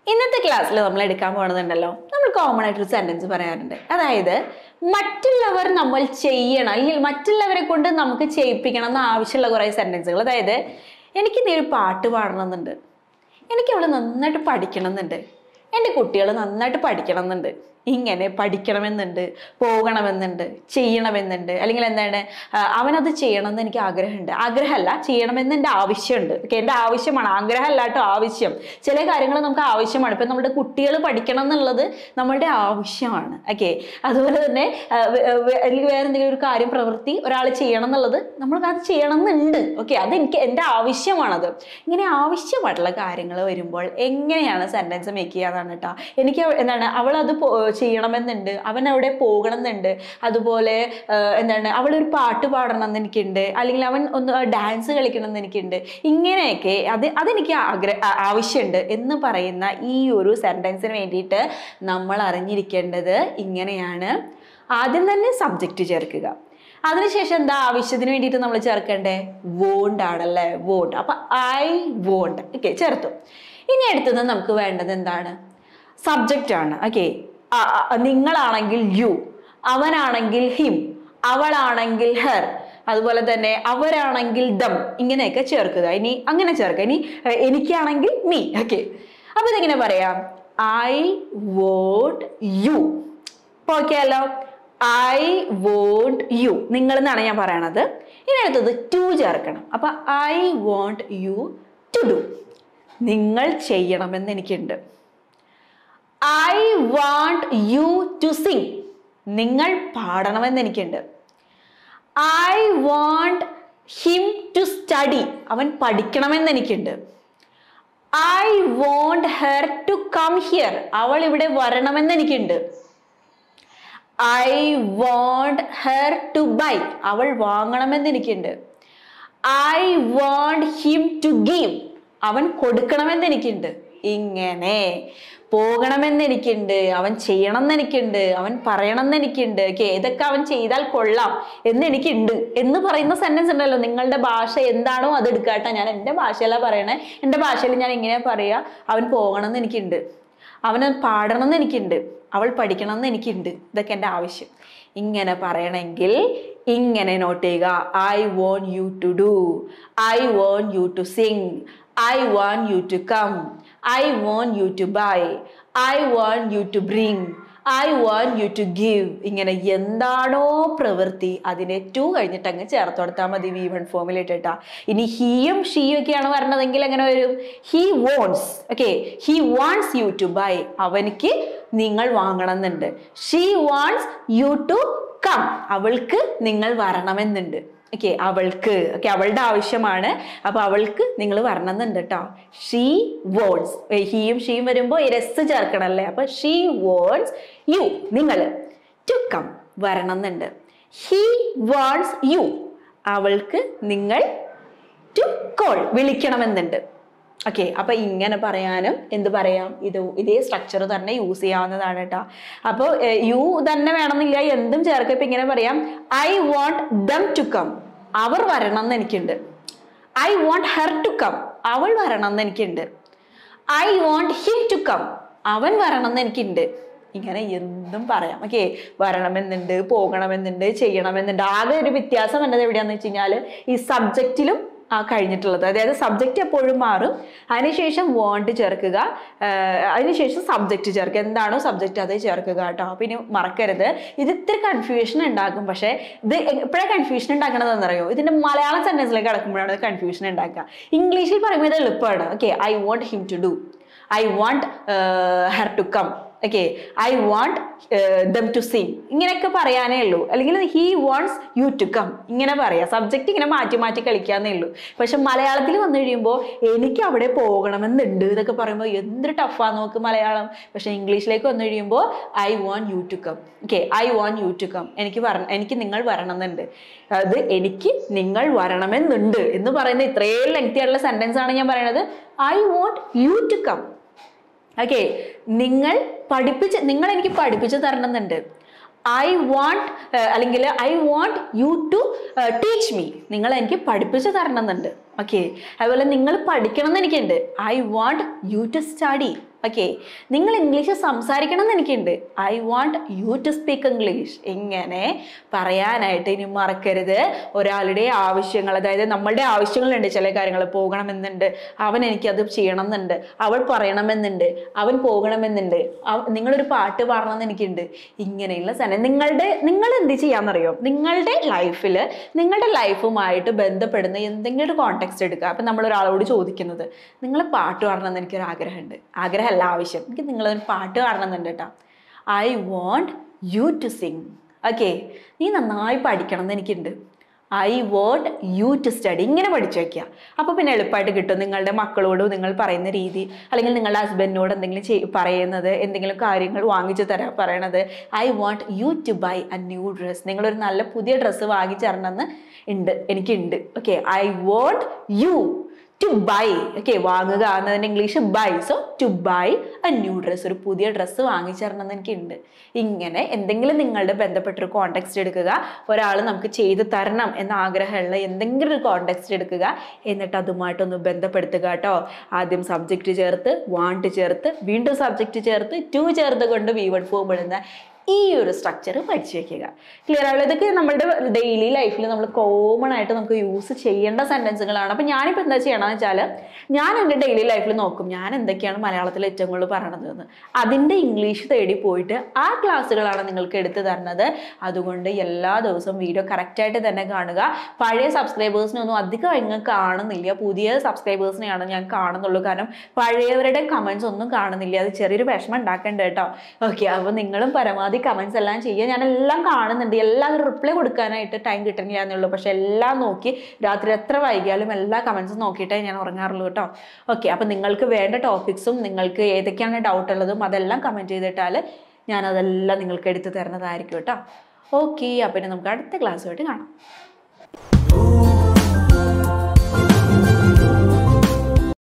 ഇന്നത്തെ ക്ലാസ്സിൽ നമ്മൾ എടുക്കാൻ പോകണമെന്നുണ്ടല്ലോ നമ്മൾ കോമൺ ആയിട്ടൊരു സെന്റൻസ് പറയാറുണ്ട് അതായത് മറ്റുള്ളവർ നമ്മൾ ചെയ്യണം അല്ലെങ്കിൽ മറ്റുള്ളവരെ കൊണ്ട് നമുക്ക് ചെയ്യിപ്പിക്കണം എന്ന് ആവശ്യമുള്ള കുറേ സെന്റൻസുകൾ അതായത് എനിക്ക് നീ ഒരു പാട്ട് പാടണമെന്നുണ്ട് എനിക്ക് അവള് നന്നായിട്ട് പഠിക്കണം എന്നുണ്ട് എൻ്റെ കുട്ടികൾ നന്നായിട്ട് പഠിക്കണം എന്നുണ്ട് ഇങ്ങനെ പഠിക്കണമെന്നുണ്ട് പോകണമെന്നുണ്ട് ചെയ്യണമെന്നുണ്ട് അല്ലെങ്കിൽ എന്താണ് ആ, അവനത് ചെയ്യണമെന്ന് എനിക്ക് ആഗ്രഹമുണ്ട് ആഗ്രഹമല്ല ചെയ്യണമെന്ന് എൻ്റെ ആവശ്യമുണ്ട് ഓക്കെ എൻ്റെ ആവശ്യമാണ് ആഗ്രഹമല്ല കേട്ടോ ആവശ്യം ചില കാര്യങ്ങൾ നമുക്ക് ആവശ്യമാണ് ഇപ്പം നമ്മുടെ കുട്ടികൾ പഠിക്കണം എന്നുള്ളത് നമ്മളുടെ ആവശ്യമാണ് ഓക്കെ അതുപോലെ തന്നെ ആ, വേ- വേ- അല്ലെങ്കിൽ വേറെ എന്തെങ്കിലും ഒരു കാര്യം പ്രവൃത്തി ഒരാൾ ചെയ്യണം എന്നുള്ളത് നമ്മൾക്ക് അത് ചെയ്യണം എന്നുണ്ട് ഓക്കെ അത് എനിക്ക് എൻ്റെ ആവശ്യമാണത് ഇങ്ങനെ ആവശ്യമായിട്ടുള്ള കാര്യങ്ങൾ വരുമ്പോൾ എങ്ങനെയാണ് സെൻറ്റൻസ് മേക്ക് ചെയ്യാന്നാണ് കേട്ടോ എനിക്ക് അവ- എന്താണ് അവൾ അത് പോ- ചെയ്യണമെന്നുണ്ട് അവൻ അവിടെ പോകണം എന്നുണ്ട് അതുപോലെ ആ, എന്താണ് അവളൊരു പാട്ട് പാടണം എന്ന് എനിക്കുണ്ട് അല്ലെങ്കിൽ അവൻ ഒന്ന് ഡാൻസ് കളിക്കണം എന്ന് എനിക്കുണ്ട് ഇങ്ങനെയൊക്കെ അത് അതെനിക്ക് ആഗ്രഹ ആ- ആവശ്യമുണ്ട് എന്ന് പറയുന്ന ഈ ഒരു സെൻറ്റൻസിന് വേണ്ടിയിട്ട് നമ്മൾ അറിഞ്ഞിരിക്കേണ്ടത് ഇങ്ങനെയാണ് ആദ്യം തന്നെ സബ്ജക്റ്റ് ചേർക്കുക അതിനുശേഷം എന്താ ആവശ്യത്തിന് വേണ്ടിയിട്ട് നമ്മൾ ചേർക്കണ്ടേ വോണ്ട് ആണല്ലേ വോണ്ട് അപ്പൊ ഐ വോണ്ട് ഓക്കെ ചേർത്തു ഇനി അടുത്തത് നമുക്ക് വേണ്ടത് എന്താണ് സബ്ജക്റ്റ് ആണ് ഓക്കെ നിങ്ങളാണെങ്കിൽ യു അവനാണെങ്കിൽ ഹിം അവളാണെങ്കിൽ ഹെർ അതുപോലെ തന്നെ അവരാണെങ്കിൽ ദം ഇങ്ങനെയൊക്കെ ചേർക്കുക ഇനി അങ്ങനെ ചേർക്കുക ഇനി ഏർ, എനിക്കാണെങ്കിൽ മീ ഓക്കെ അപ്പൊ ഇതെങ്ങനെ പറയാം ഐ വോണ്ട് യു ഓക്കെയല്ലോ ഐ വോണ്ട് യു നിങ്ങൾ എന്നാണ് ഞാൻ പറയണത് ഇനി അടുത്തത് ടു ചേർക്കണം അപ്പൊ I want you to do നിങ്ങൾ ചെയ്യണമെന്ന് എനിക്കുണ്ട് I want you to sing നിങ്ങൾ പാടണമെന്ന് എനിക്കുണ്ട് I want him to study അവൻ പഠിക്കണമെന്ന് എനിക്കുണ്ട് I want her to come here അവൾ ഇവിടെ വരണമെന്ന് എനിക്കുണ്ട് I want her to buy അവൾ വാങ്ങണമെന്ന് എനിക്കുണ്ട് I want him to give അവൻ കൊടുക്കണമെന്ന് എനിക്കുണ്ട് ഇങ്ങനെ പോകണമെന്ന് എനിക്കുണ്ട് അവൻ ചെയ്യണം എന്ന് എനിക്കുണ്ട് അവൻ പറയണം എന്ന് എനിക്കുണ്ട് ഓക്കെ ഇതൊക്കെ അവൻ ചെയ്താൽ കൊള്ളാം എന്ന് എനിക്കുണ്ട് എന്ന് പറയുന്ന സെന്റൻസ് ഉണ്ടല്ലോ നിങ്ങളുടെ ഭാഷ എന്താണോ അത് എടുക്കാട്ടെ ഞാൻ എൻ്റെ ഭാഷയല്ല പറയണേ എൻ്റെ ഭാഷയിൽ ഞാൻ ഇങ്ങനെ പറയാ അവൻ പോകണം എന്ന് എനിക്കുണ്ട് അവന് പാടണം എന്ന് എനിക്കുണ്ട് അവൾ പഠിക്കണം എന്ന് എനിക്കുണ്ട് ഇതൊക്കെ എൻ്റെ ആവശ്യം ഇങ്ങനെ പറയണമെങ്കിൽ ഇങ്ങനെ നോട്ട് ചെയ്യുക I want you to do I want you to sing I want you to come I want you to buy I want you to bring I want you to give ഇങ്ങനെ എന്താണോ പ്രവൃത്തി അതിനെ to കഴിഞ്ഞിട്ട് അങ്ങ് ചേർത്ത് കൊടുത്താൽ മതി V one ഫോമിൽ ഇട്ടിട്ടാ ഇനി ഹീയും ഷീയും ഒക്കെയാണ് വരണതെങ്കിൽ എങ്ങനെ വരും he wants okay he wants you to buy അവനിക്ക് നിങ്ങൾ വാങ്ങണം എന്നുണ്ട് she wants you to come അവൾക്ക് നിങ്ങൾ വരണമെന്നുണ്ട് ഓക്കെ അവൾക്ക് ഓക്കെ അവളുടെ ആവശ്യമാണ് അപ്പൊ അവൾക്ക് നിങ്ങൾ വരണമെന്നുണ്ട് കേട്ടോ ഷീ വോൺസ് ഹീയും ഷീയും വരുമ്പോൾ രസ് ചേർക്കണല്ലേ അപ്പൊ ഷീ വോൺസ് യു നിങ്ങൾ ടു കം വരണമെന്നുണ്ട് ഹീ വാണ്ട്സ് യു അവൾക്ക് നിങ്ങൾ ടു കോൾ വിളിക്കണമെന്നുണ്ട് ഓക്കെ അപ്പൊ ഇങ്ങനെ പറയാനും എന്ത് പറയാം ഇത് ഇതേ സ്ട്രക്ചർ തന്നെ യൂസ് ചെയ്യാവുന്നതാണ് കേട്ടോ അപ്പോൾ യു തന്നെ വേണമെന്നില്ല എന്തും ചേർക്കുക ഇപ്പൊ ഇങ്ങനെ പറയാം I want them to come അവർ വരണം എന്ന് എനിക്കുണ്ട് I want her to come അവൾ വരണം എന്ന് എനിക്കുണ്ട് I want him to come അവൻ വരണം എന്ന് എനിക്കുണ്ട് ഇങ്ങനെ എന്തും പറയാം ഓക്കെ വരണമെന്നുണ്ട് പോകണമെന്നുണ്ട് ചെയ്യണമെന്നുണ്ട് ആകെ ഒരു വ്യത്യാസം വന്നത് എവിടെയാന്ന് വെച്ച് കഴിഞ്ഞാൽ ഈ സബ്ജക്റ്റിലും ആ കഴിഞ്ഞിട്ടുള്ളത് അതായത് സബ്ജക്റ്റ് എപ്പോഴും മാറും അതിനുശേഷം വോണ്ട് ചേർക്കുക ആഹ് അതിനുശേഷം സബ്ജക്റ്റ് ചേർക്കുക എന്താണോ സബ്ജക്റ്റ് അത് ചേർക്കുക കേട്ടോ പിന്നെ മറക്കരുത് ഇത് ഇത്തിരി കൺഫ്യൂഷൻ ഉണ്ടാക്കും പക്ഷേ ഇത് എപ്പോഴാണ് കൺഫ്യൂഷൻ ഉണ്ടാക്കണത് എന്നറിയോ ഇതിന്റെ മലയാളം സെന്റൻസിലേക്ക് കിടക്കുമ്പോഴാണ് കൺഫ്യൂഷൻ ഉണ്ടാക്കുക ഇംഗ്ലീഷിൽ പറയുമ്പോൾ ഇത് എളുപ്പമാണ് okay I want him to do I want her to come okay I want them to sing ഇങ്ങനെയൊക്കെ പറയാനേ ഉള്ളൂ അല്ലെങ്കിൽ he wants you to come ഇങ്ങനെ പറയാം സബ്ജക്റ്റ് ഇങ്ങനെ മാറ്റി മാറ്റി കളിക്കാന്നേ ഉള്ളൂ പക്ഷെ മലയാളത്തിൽ വന്നു കഴിയുമ്പോൾ എനിക്ക് അവിടെ പോകണമെന്നുണ്ട് ഇതൊക്കെ പറയുമ്പോൾ എന്തൊരു ടഫാന്ന് നോക്ക് മലയാളം പക്ഷെ ഇംഗ്ലീഷിലേക്ക് വന്നു കഴിയുമ്പോൾ I want you to come okay I want you to come എനിക്ക് വര എനിക്ക് നിങ്ങൾ വരണമെന്നുണ്ട് അത് എനിക്ക് നിങ്ങൾ വരണമെന്നുണ്ട് എന്ന് പറയുന്ന ഇത്രയും ലെങ്തി ആയിട്ടുള്ള സെന്റൻസ് ആണ് ഞാൻ പറയുന്നത് I want you to come okay നിങ്ങൾ പഠിപ്പിച്ച് നിങ്ങൾ എനിക്ക് പഠിപ്പിച്ച് തരണമെന്നുണ്ട് ഐ വാണ്ട് അല്ലെങ്കിൽ I want you to teach me നിങ്ങൾ എനിക്ക് പഠിപ്പിച്ച് തരണമെന്നുണ്ട് ഓക്കെ അതുപോലെ നിങ്ങൾ പഠിക്കണം എന്ന് എനിക്കുണ്ട് I want you to study okay നിങ്ങൾ ഇംഗ്ലീഷ് സംസാരിക്കണം എന്ന് എനിക്കുണ്ട് I want you to speak English ഇങ്ങനെ പറയാനായിട്ട് ഇനി മറക്കരുത് ഒരാളുടെ ആവശ്യങ്ങൾ അതായത് നമ്മളുടെ ആവശ്യങ്ങളുണ്ട് ചില കാര്യങ്ങൾ പോകണമെന്നുണ്ട് അവൻ എനിക്കത് ചെയ്യണം എന്നുണ്ട് അവൾ പറയണമെന്നുണ്ട് അവൻ പോകണമെന്നുണ്ട് അവ- നിങ്ങളൊരു പാട്ട് പാടണമെന്ന് എനിക്കുണ്ട് ഇങ്ങനെയുള്ള സാധനം നിങ്ങളുടെ നിങ്ങൾ എന്ത് ചെയ്യാന്നറിയോ നിങ്ങളുടെ ലൈഫിൽ നിങ്ങളുടെ ലൈഫുമായിട്ട് ബന്ധപ്പെടുന്ന എന്തെങ്കിലും ഒരു കോണ്ടെക്സ്റ്റ് എടുക്കുക അപ്പം നമ്മൾ ഒരാളോട് ചോദിക്കുന്നത് നിങ്ങൾ പാട്ട് പാടണമെന്ന് എനിക്കൊരു ആഗ്രഹമുണ്ട് ആഗ്രഹമല്ല ആവശ്യം എനിക്ക് നിങ്ങളൊരു പാട്ട് പാടണമെന്നുണ്ട് കേട്ടോ I want you to sing okay നീ നന്നായി പഠിക്കണം എന്ന് എനിക്കുണ്ട് I want you to study ഇങ്ങനെ പഠിച്ചു വയ്ക്കുക അപ്പോൾ പിന്നെ എളുപ്പമായിട്ട് കിട്ടും നിങ്ങളുടെ മക്കളോട് നിങ്ങൾ പറയുന്ന രീതി അല്ലെങ്കിൽ നിങ്ങളുടെ ഹസ്ബൻഡിനോട് എന്തെങ്കിലും ചെയ് പറയുന്നത് എന്തെങ്കിലും കാര്യങ്ങൾ വാങ്ങിച്ചു തരാൻ പറയണത് I want you to buy a new dress നിങ്ങളൊരു നല്ല പുതിയ ഡ്രസ്സ് വാങ്ങിച്ചു തരണമെന്ന് ഉണ്ട് എനിക്കുണ്ട് okay I want you to buy okay വാങ്ങുക എന്നതിൻ്റെ English buy so to buy a new dress ഒരു പുതിയ ഡ്രസ്സ് വാങ്ങിച്ചു തരണം എന്ന് എനിക്കുണ്ട് ഇങ്ങനെ എന്തെങ്കിലും നിങ്ങളുടെ ബന്ധപ്പെട്ടൊരു കോണ്ടെക്സ്റ്റ് എടുക്കുക ഒരാൾ നമുക്ക് ചെയ്തു തരണം എന്ന ആഗ്രഹമുള്ള എന്തെങ്കിലും ഒരു കോണ്ടെക്സ്റ്റ് എടുക്കുക എന്നിട്ട് അതുമായിട്ടൊന്ന് ബന്ധപ്പെടുത്തുക കേട്ടോ ആദ്യം സബ്ജക്റ്റ് ചേർത്ത് വാണ്ട് ചേർത്ത് വീണ്ടും സബ്ജക്റ്റ് ചേർത്ത് ടു ചേർത്ത് കൊണ്ട് വി വൺ ഫോം ഇടുന്ന ഈ ഒരു സ്ട്രക്ചർ പഠിച്ചു വെക്കുക ക്ലിയർ ആവുള്ള ഇതൊക്കെ നമ്മുടെ ഡെയിലി ലൈഫിൽ നമ്മൾ കോമൺ ആയിട്ട് നമുക്ക് യൂസ് ചെയ്യേണ്ട സെൻറ്റൻസുകളാണ് അപ്പം ഞാനിപ്പോൾ എന്താ ചെയ്യണമെന്ന് വെച്ചാൽ ഞാൻ എൻ്റെ ഡെയിലി ലൈഫിൽ നോക്കും ഞാൻ എന്തൊക്കെയാണ് മലയാളത്തിൽ ഏറ്റവും കൂടുതൽ പറയണത് എന്ന് അതിൻ്റെ ഇംഗ്ലീഷ് തേടി പോയിട്ട് ആ ക്ലാസ്സുകളാണ് നിങ്ങൾക്ക് എടുത്തു തരുന്നത് അതുകൊണ്ട് എല്ലാ ദിവസവും വീഡിയോ കറക്റ്റായിട്ട് തന്നെ കാണുക പഴയ സബ്സ്ക്രൈബേഴ്സിനൊന്നും അധികം അങ്ങ് കാണുന്നില്ല പുതിയ സബ്സ്ക്രൈബേഴ്സിനെയാണ് ഞാൻ കാണുന്നുള്ളൂ കാരണം പഴയവരുടെ കമൻസ് ഒന്നും കാണുന്നില്ല അത് ചെറിയൊരു വിഷമം ഉണ്ടാക്കണ്ട കേട്ടോ ഓക്കെ അപ്പോൾ നിങ്ങളും പരമാവധി കമൻസ് എല്ലാം ചെയ്യുക ഞാൻ എല്ലാം കാണുന്നുണ്ട് എല്ലാം റിപ്ലൈ കൊടുക്കാനായിട്ട് ടൈം കിട്ടുന്നില്ല എന്നുള്ളൂ പക്ഷെ എല്ലാം നോക്കി രാത്രി എത്ര വൈകിയാലും എല്ലാ കമൻസും നോക്കിയിട്ടേ ഞാൻ ഉറങ്ങാറുള്ളൂ കേട്ടോ ഓക്കെ അപ്പോൾ നിങ്ങൾക്ക് വേണ്ട ടോപ്പിക്സും നിങ്ങൾക്ക് ഏതൊക്കെയാണ് ഡൗട്ട് ഉള്ളതും അതെല്ലാം കമൻറ്റ് ചെയ്തിട്ടാൽ ഞാൻ അതെല്ലാം നിങ്ങൾക്ക് എടുത്തു തരുന്നതായിരിക്കും കേട്ടോ ഓക്കെ അപ്പോൾ ഇനി നമുക്ക് അടുത്ത ക്ലാസ്സുമായിട്ട് കാണാം